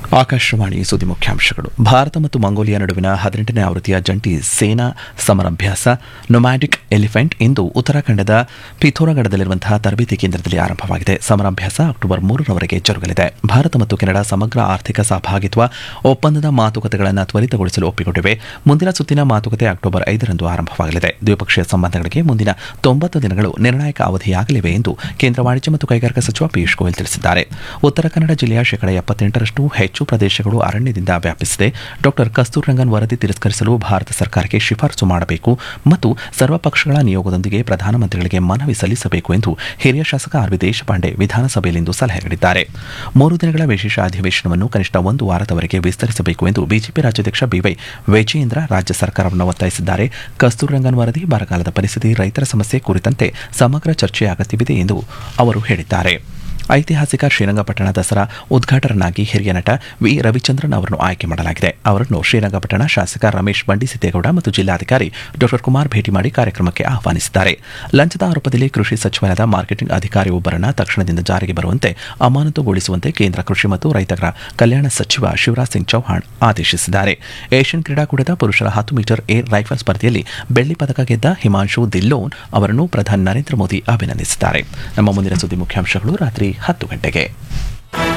ಆಕಾಶವಾಣಿ ಸುದ್ದಿ ಮುಖ್ಯಾಂಶಗಳು ಭಾರತ ಮತ್ತು ಮಂಗೋಲಿಯಾ ನಡುವಿನ ಹದಿನೆಂಟನೇ ಆವೃತ್ತಿಯ ಜಂಟಿ ಸೇನಾ ಸಮರಾಭ್ಯಾಸ ನೊಮ್ಯಾಡಿಕ್ ಎಲಿಫೆಂಟ್ ಇಂದು ಉತ್ತರಾಖಂಡದ ಪಿಥೋರಗಢದಲ್ಲಿರುವಂತಹ ತರಬೇತಿ ಕೇಂದ್ರದಲ್ಲಿ ಆರಂಭವಾಗಿದೆ ಸಮರಾಭ್ಯಾಸ ಅಕ್ಟೋಬರ್ ಮೂರರವರೆಗೆ ಜರುಗಲಿದೆ ಭಾರತ ಮತ್ತು ಕೆನಡಾ ಸಮಗ್ರ ಆರ್ಥಿಕ ಸಹಭಾಗಿತ್ವ ಒಪ್ಪಂದದ ಮಾತುಕತೆಗಳನ್ನು ತ್ವರಿತಗೊಳಿಸಲು ಒಪ್ಪಿಕೊಂಡಿವೆ ಮುಂದಿನ ಸುತ್ತಿನ ಮಾತುಕತೆ ಅಕ್ಟೋಬರ್ ಐದರಂದು ಆರಂಭವಾಗಲಿದೆ ದ್ವಿಪಕ್ಷೀಯ ಸಂಬಂಧಗಳಿಗೆ ಮುಂದಿನ ತೊಂಬತ್ತು ದಿನಗಳು ನಿರ್ಣಾಯಕ ಅವಧಿಯಾಗಲಿವೆ ಎಂದು ಕೇಂದ್ರ ವಾಣಿಜ್ಯ ಮತ್ತು ಕೈಗಾರಿಕಾ ಸಚಿವ ಪಿಯೂಷ್ ಗೋಯಲ್ ತಿಳಿಸಿದ್ದಾರೆ ಉತ್ತರ ಕನ್ನಡ ಜಿಲ್ಲೆಯ ಶೇಕಡ ಎಪ್ಪತ್ತೆಂಟರಷ್ಟು ಹೆಚ್ಚು ಪ್ರದೇಶಗಳು ಅರಣ್ಯದಿಂದ ವ್ಯಾಪಿಸಿದೆ ಡಾಕ್ಟರ್ ಕಸ್ತೂರ್ ರಂಗನ್ ವರದಿ ತಿರಸ್ಕರಿಸಲು ಭಾರತ ಸರ್ಕಾರಕ್ಕೆ ಶಿಫಾರಸು ಮಾಡಬೇಕು ಮತ್ತು ಸರ್ವಪಕ್ಷಗಳ ನಿಯೋಗದೊಂದಿಗೆ ಪ್ರಧಾನಮಂತ್ರಿಗಳಿಗೆ ಮನವಿ ಸಲ್ಲಿಸಬೇಕು ಎಂದು ಹಿರಿಯ ಶಾಸಕ ಆರ್ ವಿ ದೇಶಪಾಂಡೆ ವಿಧಾನಸಭೆಯಲ್ಲಿಂದು ಸಲಹೆ ನೀಡಿದ್ದಾರೆ ಮೂರು ದಿನಗಳ ವಿಶೇಷ ಅಧಿವೇಶನವನ್ನು ಕನಿಷ್ಠ ಒಂದು ವಾರದವರೆಗೆ ವಿಸ್ತರಿಸಬೇಕು ಎಂದು ಬಿಜೆಪಿ ರಾಜ್ಯಾಧ್ಯಕ್ಷ ಬಿವೈ ವಿಜಯೇಂದ್ರ ರಾಜ್ಯ ಸರ್ಕಾರವನ್ನು ಒತ್ತಾಯಿಸಿದ್ದಾರೆ ಕಸ್ತೂರ್ ರಂಗನ್ ವರದಿ ಬರಗಾಲದ ಪರಿಸ್ಥಿತಿ ರೈತರ ಸಮಸ್ಯೆ ಕುರಿತಂತೆ ಸಮಗ್ರ ಚರ್ಚೆಯ ಅಗತ್ಯವಿದೆ ಎಂದು ಅವರು ಹೇಳಿದ್ದಾರೆ ಐತಿಹಾಸಿಕ ಶ್ರೀರಂಗಪಟ್ಟಣ ದಸರಾ ಉದ್ಘಾಟಕರನ್ನಾಗಿ ಹಿರಿಯ ನಟ ವಿ ರವಿಚಂದ್ರನ್ ಅವರನ್ನು ಆಯ್ಕೆ ಮಾಡಲಾಗಿದೆ ಅವರನ್ನು ಶ್ರೀರಂಗಪಟ್ಟಣ ಶಾಸಕ ರಮೇಶ್ ಬಂಡಿಸಿದ್ದೇಗೌಡ ಮತ್ತು ಜಿಲ್ಲಾಧಿಕಾರಿ ಡಾಕ್ಟರ್ ಕುಮಾರ್ ಭೇಟಿ ಮಾಡಿ ಕಾರ್ಯಕ್ರಮಕ್ಕೆ ಆಹ್ವಾನಿಸಿದ್ದಾರೆ ಲಂಚದ ಆರೋಪದಲ್ಲಿ ಕೃಷಿ ಸಚಿವಾಲಯದ ಮಾರ್ಕೆಟಿಂಗ್ ಅಧಿಕಾರಿಯೊಬ್ಬರನ್ನ ತಕ್ಷಣದಿಂದ ಜಾರಿಗೆ ಬರುವಂತೆ ಅಮಾನತುಗೊಳಿಸುವಂತೆ ಕೇಂದ್ರ ಕೃಷಿ ಮತ್ತು ರೈತರ ಕಲ್ಯಾಣ ಸಚಿವ ಶಿವರಾಜ್ ಸಿಂಗ್ ಚೌಹಾಣ್ ಆದೇಶಿಸಿದ್ದಾರೆ ಏಷ್ಯನ್ ಕ್ರೀಡಾಕೂಟದ ಪುರುಷರ ಹತ್ತು ಮೀಟರ್ ಏರ್ ರೈಫಲ್ ಸ್ಪರ್ಧೆಯಲ್ಲಿ ಬೆಳ್ಳಿ ಪದಕ ಗೆದ್ದ ಹಿಮಾಂಶು ದಿಲ್ಲೋನ್ ಅವರನ್ನು ಪ್ರಧಾನಿ ನರೇಂದ್ರ ಮೋದಿ ಅಭಿನಂದಿಸಿದ್ದಾರೆ ನಮ್ಮ ಮುಂದಿನ ಸುದ್ದಿ ಮುಖ್ಯಾಂಶಗಳು ರಾತ್ರಿ ಹತ್ತು ಗಂಟೆಗೆ